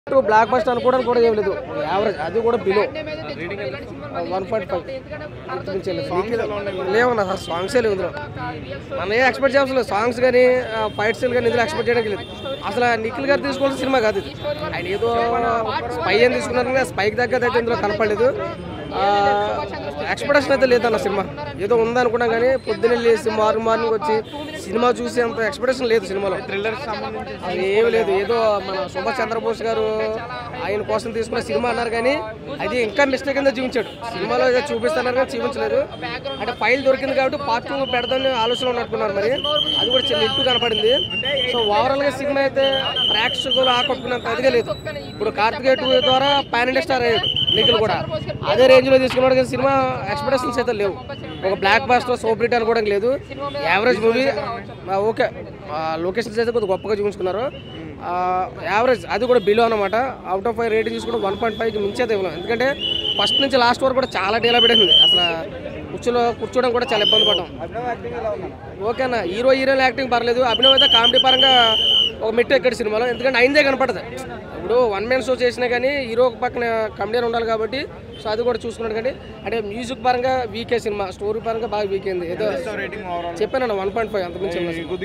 Block buster అనుకోవడానికి కూడా ఏం లేదు యావరేజ్ అది కూడా బిలో వన్ పాయింట్ ఫైవ్ లేవన్నా సార్ సాంగ్సే లేవు ఇందులో మనం ఏ ఎక్స్పెక్ట్ చేయాల్సిన లేదు సాంగ్స్ కానీ ఫైట్స్ కానీ ఇందులో ఎక్స్పెక్ట్ చేయడానికి లేదు అసలు నిఖిల్ గారు తీసుకోవాల్సిన సినిమా కాదు ఇది ఆయన ఏదో స్పై అని తీసుకున్నారు కానీ స్పైకి తగ్గది అయితే ఇందులో కనపడలేదు ఎక్స్పెక్టేషన్ అయితే లేదన్న సినిమా ఏదో ఉందనుకున్నాం కానీ పొద్దున్నే లేసి మార్నింగ్ మార్నింగ్ వచ్చి సినిమా చూసి అంత ఎక్స్పెక్టేషన్ లేదు సినిమాలో థ్రిల్లర్ సంబంధించి అది ఏమి లేదు ఏదో మన సుభాష్ చంద్రబోస్ గారు ఆయన కోసం తీసుకున్న సినిమా అన్నారు కానీ అది ఇంకా మిస్టేక్ కింద చూపించాడు సినిమాలో ఏదో చూపిస్తున్నారు కానీ చూపించలేదు అంటే ఫైల్ దొరికింది కాబట్టి పార్ట్ టూ పెడదామని ఆలోచన ఉన్నట్టుకున్నారు మరి అది కూడా చిన్న ఇంటూ కనపడింది సో ఓవరాల్ గా సినిమా అయితే ప్రేక్షకులు ఆకట్టుకున్నంత అదిగా లేదు ఇప్పుడు కార్తికేయ టూ ద్వారా పాన్ ఇండియా స్టార్ అయ్యాడు నిఖిల్ కూడా అదే రేంజ్ లో తీసుకున్నాడు కానీ సినిమా ఎక్స్పెక్టేషన్స్ అయితే లేవు ఒక బ్లాక్ బాస్టర్ సూపర్ హిట్ అనుకోవడం లేదు యావరేజ్ మూవీ ఓకే లొకేషన్స్ అయితే కొద్దిగా గొప్పగా చూపించుకున్నారు యావరేజ్ అది కూడా బిలో అనమాట అవుట్ ఆఫ్ ఫైవ్ రేటింగ్ తీసుకుంటే వన్ పాయింట్ ఫైవ్కి మించి అయితే ఇవ్వలేం ఎందుకంటే ఫస్ట్ నుంచి లాస్ట్ వరకు కూడా చాలా డీలా పెట్టింది అసలు కూర్చోలో కూర్చోవడం కూడా చాలా ఇబ్బంది పడ్డాం ఓకేనా హీరో హీరోయిన్ యాక్టింగ్ పర్లేదు అభినవ్ అయితే కామెడీ పరంగా ఒక మెట్టు ఎక్కడి సినిమాలో ఎందుకంటే అయిందే కనపడదు ఇప్పుడు వన్ మ్యాన్ షో చేసినా కానీ హీరో పక్కన కమెడియన్ ఉండాలి కాబట్టి సో అది కూడా చూసుకున్నాడు కానీ అంటే మ్యూజిక్ పరంగా వీకే సినిమా స్టోరీ పరంగా బాగా వీక్ అయింది ఏదో రేటింగ్ ఓవరాల్ చెప్పాను వన్ పాయింట్ ఫైవ్ అంతకుమించి ఏం లేదు.